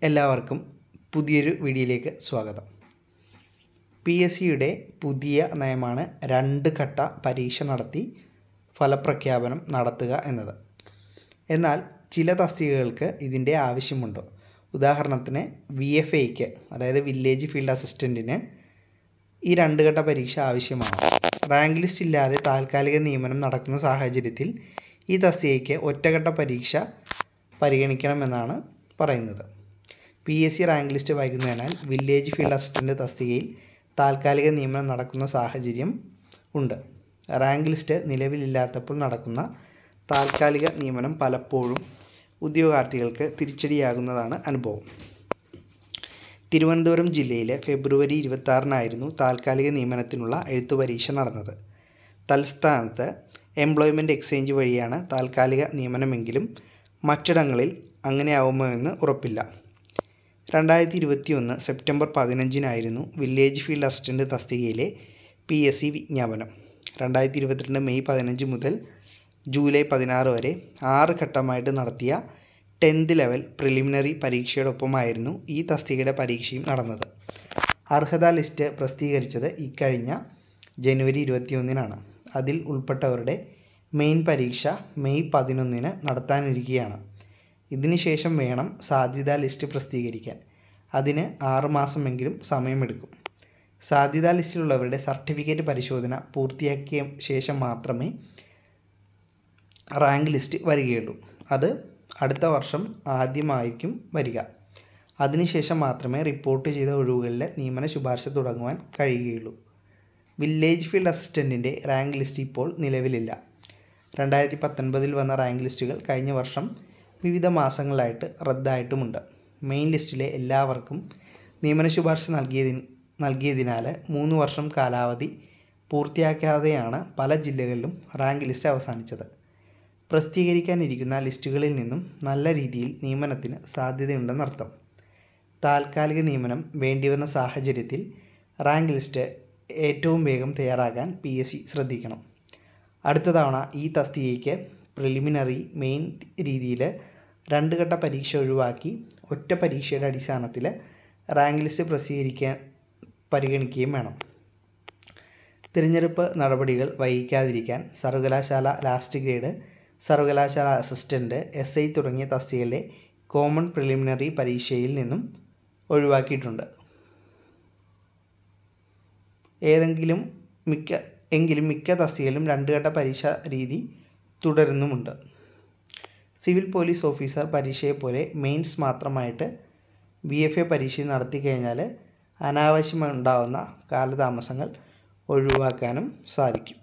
എല്ലാവർക്കും പുതിയൊരു വീഡിയോയിലേക്ക് സ്വാഗതം പി എസ് സിയുടെ പുതിയ നയമാണ് രണ്ട് ഘട്ട പരീക്ഷ നടത്തി ഫലപ്രഖ്യാപനം നടത്തുക എന്നത് എന്നാൽ ചില തസ്തികകൾക്ക് ഇതിൻ്റെ ആവശ്യമുണ്ടോ ഉദാഹരണത്തിന് വി എഫ് ഐക്ക് അതായത് വില്ലേജ് ഫീൽഡ് അസിസ്റ്റൻറ്റിന് ഈ രണ്ട് ഘട്ട പരീക്ഷ ആവശ്യമാണ് റാങ്ക് ലിസ്റ്റ് ഇല്ലാതെ താൽക്കാലിക നിയമനം നടക്കുന്ന സാഹചര്യത്തിൽ ഈ തസ്തികയ്ക്ക് ഒറ്റഘട്ട പരീക്ഷ പരിഗണിക്കണമെന്നാണ് പറയുന്നത് P S C rank list വൈകുന്നതിനാൽ വില്ലേജ് ഫീൽഡ് അസിസ്റ്റൻ്റ് തസ്തികയിൽ താൽക്കാലിക നിയമനം നടക്കുന്ന സാഹചര്യം ഉണ്ട് റാങ്ക് ലിസ്റ്റ് നിലവിലില്ലാത്തപ്പോൾ നടക്കുന്ന താൽക്കാലിക നിയമനം പലപ്പോഴും ഉദ്യോഗാർത്ഥികൾക്ക് തിരിച്ചടിയാകുന്നതാണ് അനുഭവം തിരുവനന്തപുരം ജില്ലയിലെ ഫെബ്രുവരി ഇരുപത്താറിനായിരുന്നു താൽക്കാലിക നിയമനത്തിനുള്ള എഴുത്തു പരീക്ഷ നടന്നത് തലസ്ഥാനത്ത് എംപ്ലോയ്മെൻറ്റ് എക്സ്ചേഞ്ച് വഴിയാണ് താൽക്കാലിക നിയമനമെങ്കിലും മറ്റിടങ്ങളിൽ അങ്ങനെയാവുമോ എന്ന് ഉറപ്പില്ല രണ്ടായിരത്തി ഇരുപത്തി ഒന്ന് സെപ്റ്റംബർ പതിനഞ്ചിനായിരുന്നു വില്ലേജ് ഫീൽഡ് അസിസ്റ്റൻ്റ് തസ്തികയിലെ പി എസ് സി വിജ്ഞാപനം രണ്ടായിരത്തി ഇരുപത്തിരണ്ട് മെയ് പതിനഞ്ച് മുതൽ ജൂലൈ പതിനാറ് വരെ ആറ് ഘട്ടമായിട്ട് നടത്തിയ ടെൻത്ത് ലെവൽ പ്രിലിമിനറി പരീക്ഷയോടൊപ്പമായിരുന്നു ഈ തസ്തികയുടെ പരീക്ഷയും നടന്നത് അർഹതാ ലിസ്റ്റ് പ്രസിദ്ധീകരിച്ചത് ഇക്കഴിഞ്ഞ ജനുവരി ഇരുപത്തിയൊന്നിനാണ് അതിൽ ഉൾപ്പെട്ടവരുടെ മെയിൻ പരീക്ഷ മെയ് പതിനൊന്നിന് നടത്താനിരിക്കുകയാണ് ഇതിനുശേഷം വേണം സാധ്യതാ ലിസ്റ്റ് പ്രസിദ്ധീകരിക്കാൻ അതിന് ആറ് മാസമെങ്കിലും സമയമെടുക്കും സാധ്യതാ ലിസ്റ്റിലുള്ളവരുടെ സർട്ടിഫിക്കറ്റ് പരിശോധന പൂർത്തിയാക്കിയ ശേഷം മാത്രമേ റാങ്ക് ലിസ്റ്റ് വരികയുള്ളൂ അത് അടുത്ത വർഷം ആദ്യമായിരിക്കും വരിക അതിനുശേഷം മാത്രമേ റിപ്പോർട്ട് ചെയ്ത ഒഴിവുകളിലെ നിയമന ശുപാർശ തുടങ്ങുവാൻ കഴിയുകയുള്ളൂ വില്ലേജ് ഫീൽഡ് അസിസ്റ്റൻറ്റിൻ്റെ റാങ്ക് ലിസ്റ്റ് ഇപ്പോൾ നിലവിലില്ല രണ്ടായിരത്തി പത്തൊൻപതിൽ വന്ന റാങ്ക് ലിസ്റ്റുകൾ കഴിഞ്ഞ വർഷം വിവിധ മാസങ്ങളായിട്ട് റദ്ദായിട്ടുമുണ്ട് മെയിൻ ലിസ്റ്റിലെ എല്ലാവർക്കും നിയമന ശുപാർശ നൽകിയതി നൽകിയതിനാൽ മൂന്ന് വർഷം കാലാവധി പൂർത്തിയാക്കാതെയാണ് പല ജില്ലകളിലും റാങ്ക് ലിസ്റ്റ് അവസാനിച്ചത് പ്രസിദ്ധീകരിക്കാനിരിക്കുന്ന ലിസ്റ്റുകളിൽ നിന്നും നല്ല രീതിയിൽ നിയമനത്തിന് സാധ്യതയുണ്ടെന്നർത്ഥം താൽക്കാലിക നിയമനം വേണ്ടിവന്ന സാഹചര്യത്തിൽ റാങ്ക് ലിസ്റ്റ് ഏറ്റവും വേഗം തയ്യാറാക്കാൻ പി എസ് സി ശ്രദ്ധിക്കണം അടുത്ത തവണ ഈ തസ്തികയ്ക്ക് പ്രിലിമിനറി മെയിൻ രീതിയിൽ രണ്ട് ഘട്ട പരീക്ഷ ഒഴിവാക്കി ഒറ്റ പരീക്ഷയുടെ അടിസ്ഥാനത്തിൽ റാങ്ക് ലിസ്റ്റ് പ്രസിദ്ധീകരിക്കാൻ പരിഗണിക്കുകയും വേണം തിരഞ്ഞെടുപ്പ് നടപടികൾ വൈകിക്കാതിരിക്കാൻ സർവകലാശാല ലാസ്റ്റ് ഗ്രേഡ് സർവകലാശാല അസിസ്റ്റൻ്റ് എസ് ഐ തുടങ്ങിയ തസ്തികകളിലെ കോമൺ പ്രിലിമിനറി പരീക്ഷയിൽ നിന്നും ഒഴിവാക്കിയിട്ടുണ്ട് ഏതെങ്കിലും മിക്ക എങ്കിലും മിക്ക തസ്തികയിലും രണ്ട് ഘട്ട പരീക്ഷ രീതി തുടരുന്നുമുണ്ട് സിവിൽ പോലീസ് ഓഫീസർ പരീക്ഷയെപ്പോലെ മെയിൻസ് മാത്രമായിട്ട് ബി എഫ് എ പരീക്ഷ നടത്തി കഴിഞ്ഞാൽ അനാവശ്യമുണ്ടാകുന്ന കാലതാമസങ്ങൾ ഒഴിവാക്കാനും സാധിക്കും